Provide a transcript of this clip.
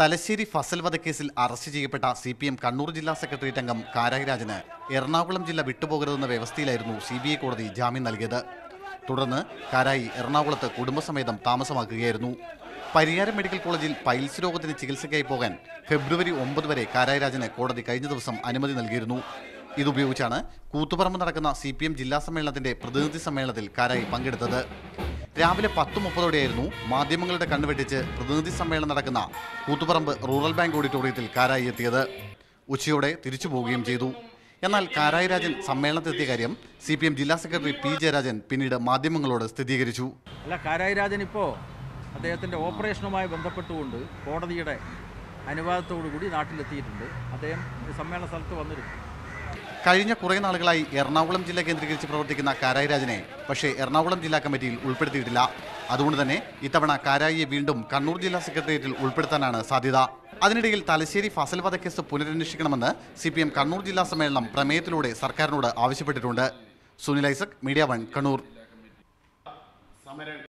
തലശ്ശേരി ഫസൽ വധക്കേസിൽ അറസ്റ്റ് ചെയ്യപ്പെട്ട C P M Kannur ജില്ലാ സെക്രട്ടേറിയറ്റ് അംഗം കാരായരാജന് എറണാകുളം ജില്ല വിട്ടുപോകരുതെന്ന വ്യവസ്ഥയിലായിരുന്നു സി ബി ഐ കോടതി ജാമ്യം നൽകിയത് തുടർന്ന് കാരായി എറണാകുളത്ത് കുടുംബസമേതം താമസമാക്കുകയായിരുന്നു പരിയാരം മെഡിക്കൽ കോളേജിൽ പൈൽസ് രോഗത്തിന് ചികിത്സയ്ക്കായി പോകാൻ ഫെബ്രുവരി ഒമ്പത് വരെ കാരായരാജന് കോടതി കഴിഞ്ഞ ദിവസം അനുമതി നൽകിയിരുന്നു ഇതുപയോഗിച്ചാണ് കൂത്തുപറമ്പ് നടക്കുന്ന സി പി എം ജില്ലാ സമ്മേളനത്തിന്റെ പ്രതിനിധി സമ്മേളനത്തിൽ കാരായി പങ്കെടുത്തത് രാവിലെ പത്ത് മുപ്പതോടെയായിരുന്നു മാധ്യമങ്ങളുടെ കണ്ണുവെട്ടിച്ച് പ്രതിനിധി സമ്മേളനം നടക്കുന്ന കൂത്തുപറമ്പ് റൂറൽ ബാങ്ക് ഓഡിറ്റോറിയത്തിൽ കാരായി എത്തിയത് ഉച്ചയോടെ തിരിച്ചു പോവുകയും ചെയ്തു എന്നാൽ കാരായി രാജൻ സമ്മേളനത്തിലെത്തിയ കാര്യം സി പി എം ജില്ലാ സെക്രട്ടറി പി ജയരാജൻ പിന്നീട് മാധ്യമങ്ങളോട് സ്ഥിരീകരിച്ചു അല്ല കാരായി രാജൻ ഇപ്പോൾ അദ്ദേഹത്തിൻ്റെ ഓപ്പറേഷനുമായി ബന്ധപ്പെട്ടുകൊണ്ട് കോടതിയുടെ അനുവാദത്തോടു കൂടി നാട്ടിലെത്തിയിട്ടുണ്ട് അദ്ദേഹം ഈ സമ്മേളന സ്ഥലത്ത് വന്നിരുന്നു കഴിഞ്ഞ കുറേ നാളുകളായി എറണാകുളം ജില്ല കേന്ദ്രീകരിച്ച് പ്രവർത്തിക്കുന്ന കാരായി രാജനെ പക്ഷേ എറണാകുളം ജില്ലാ കമ്മിറ്റിയിൽ ഉൾപ്പെടുത്തിയിട്ടില്ല അതുകൊണ്ട് തന്നെ ഇത്തവണ കാരായിയെ വീണ്ടും കണ്ണൂർ ജില്ലാ സെക്രട്ടേറിയറ്റിൽ ഉൾപ്പെടുത്താനാണ് സാധ്യത അതിനിടയിൽ തലശ്ശേരി ഫസൽ വധക്കേസ് പുനരന്വേഷിക്കണമെന്ന് സി പി എം കണ്ണൂർ ജില്ലാ സമ്മേളനം പ്രമേയത്തിലൂടെ സർക്കാരിനോട് ആവശ്യപ്പെട്ടിട്ടുണ്ട് സുനിൽ ഐസക് മീഡിയ വൺ കണ്ണൂർ